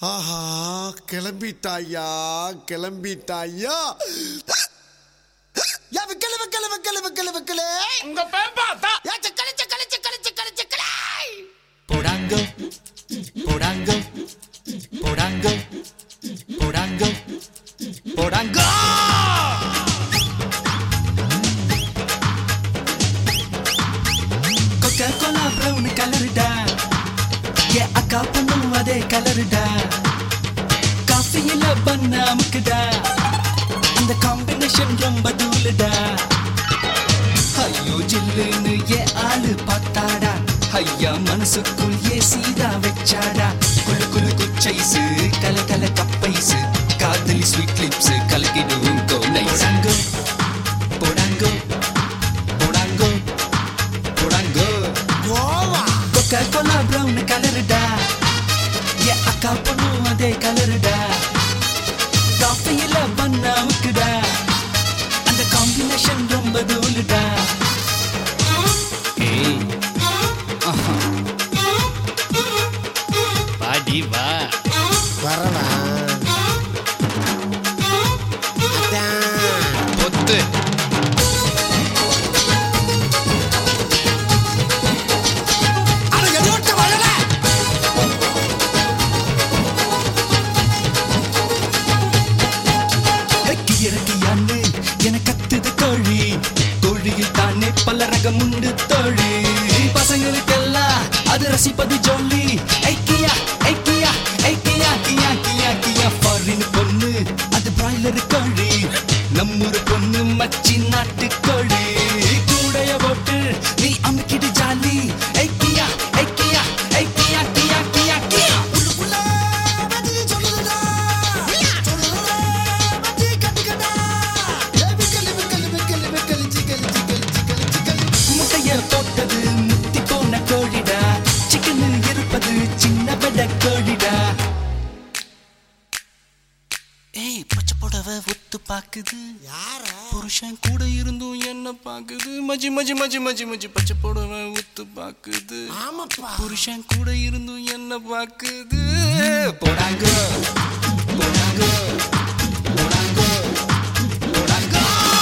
ஆஹா கிளம்பிட்டாயா கிளம்பிட்டாயா யா விக்கல விக்கல விக்கல விக்கல விக்கல உங்க பேப்பா தான் யா சக்கல சக்கல சக்கல சக்கல சக்கல Porango, porango, porango, porango, porango. Coca Cola brown கலருடா ஏ அக்கா பொண்ணும் அதே கலருடா காஃபியில பண்ண அமுக்குடா அந்த காம்பினேஷன் ரொம்ப தூளுடா ஐயோ ஜில்லுன்னு ஏ ஆளு பார்த்தாடா ஐயா மனசுக்குள் ஏ சீதா வச்சாடா குளு குளு குச்சைசு கல கல கப்பைசு காதலி ஸ்வீட் லிப்ஸ் கலக்கிடுவும் கோலைசங்கோ போடாங்கோ போடாங்கோ போடாங்கோ கோவா கொக்கா கோலா ப்ரௌன் கலருடா ஏ அக்கா பொண்ணும் அதே கலருடா காஃபியில பண்ண அமுக்குடா அந்த காம்பினேஷன் ரொம்ப தூளுடா ஏய் ஆஹா. வாடி வா வரவா அதான் பொத்து அட எதோட்ட வரல இறக்கியான்னு என கத்துது கோழி கோழியில் தானே பல ரகம் உண்டு தோழி பசங்களுக்கெல்லாம் அது ரசிப்பது ஜோலி ஐக்கியா ஐக்கியா ஐக்கியா கியா கியா கியா ஃபாரின் பொண்ணு அது பிராய்லர் கோழி நம்மூர் பொண்ணு மச்சி நாட்டு கோழி கூடைய போட்டு நீ அமுக்கிடு ஜாலி ஐக்கியா ஐக்கியா ஐக்கியா கியா கியா கியா உள்ளுக்குள்ள மதி சொல்லுடா சொல்லுடா மதி கட்டுக்கடா ஏ விக்கல விக்கல விக்கல விக்கல சிக்கல சிக்கல சிக்கல சிக்கல முட்டைய போட்டது முத்தி போன கோழிடா சிக்கன் இருப்பது சின்ன பட கோழிடா ஏய் பச்சை புடவை ஒத்து பாக்குது யாரா புருஷன் கூட இருந்தும் என்ன பாக்குது மஜி மஜி மஜி மஜி மஜி பச்சை புடவை ஒத்து பாக்குது ஆமாப்பா புருஷன் கூட இருந்தும் என்ன பாக்குது போடாங்க போடாங்க போடாங்க போடாங்க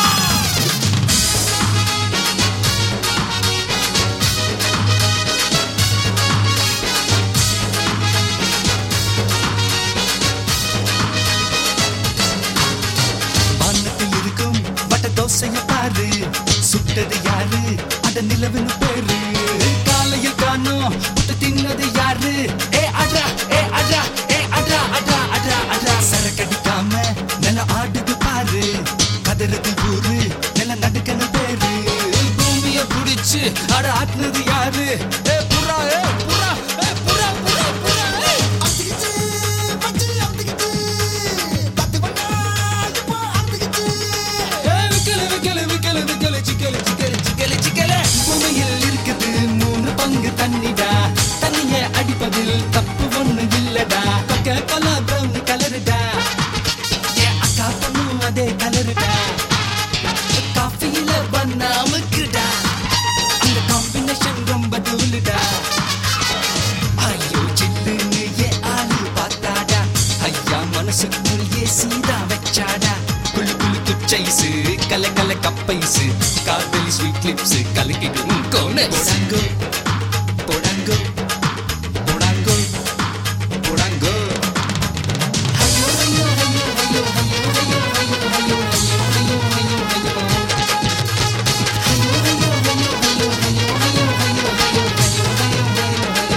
வானத்தில் இருக்கும் வட்ட தோசைய பாரு சுட்டது யாரு அட நிலவுன்னு பேரு காலையில் காணோம் புட்டு தின்னது யாரு ஏ அட்ரா ஏ அட்ரா ஏ அட்ரா அட்ரா அட்ரா அட்ரா சரக்கடிக்காம நில ஆடுது பாரு கதறது ஊரு நில நடுக்கன பேரு பூமிய புடிச்சு அட ஆட்டுனது யாரு ஏ புறா ஏ புறா ஏ புறா புறா புறா ஏய் அத்திக்கிச்சு பச்சி அத்திக்கிச்சு பத்து பண்ணா இப்போ அத்திக்கிச்சு விக்கல விக்கல விக்கல விக்கல சிக்கல சிக்கல சிக்கல சிக்கல பூமியில் இருக்குது மூணு பங்கு தண்ணிடா தண்ணிய அடிப்பதில் தப்பு ஒண்ணு இல்லடா கொக்க கொலா பிரவுன் கலருடா என் அக்கா பொண்ணும் அதே கலருடா காஃபியில பண்ணாமுக்குடா அந்த காம்பினேஷன் ரொம்ப தூளுடா ஐயோ ஜில்லுன்னு ஏ ஆளு பார்த்தாடா ஐயா மனசுக்குள் ஏ சீதா வச்சாடா குளு குளு குச்சைசு கல கல கப்பைசு காதலி ஸ்வீட் லிப்ஸ் கலக்கிடும் கோனஸ் போடாங்கோ போடாங்கோ போடாங்கோ போடாங்கோ ஐயோ ஐயோ ஐயோ ஐயோ ஐயோ ஐயோ ஐயோ ஐயோ ஐயோ ஐயோ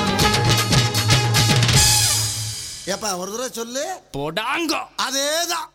ஏப்பா ஒரு தடவை சொல்லு போடாங்கோ அதேதான்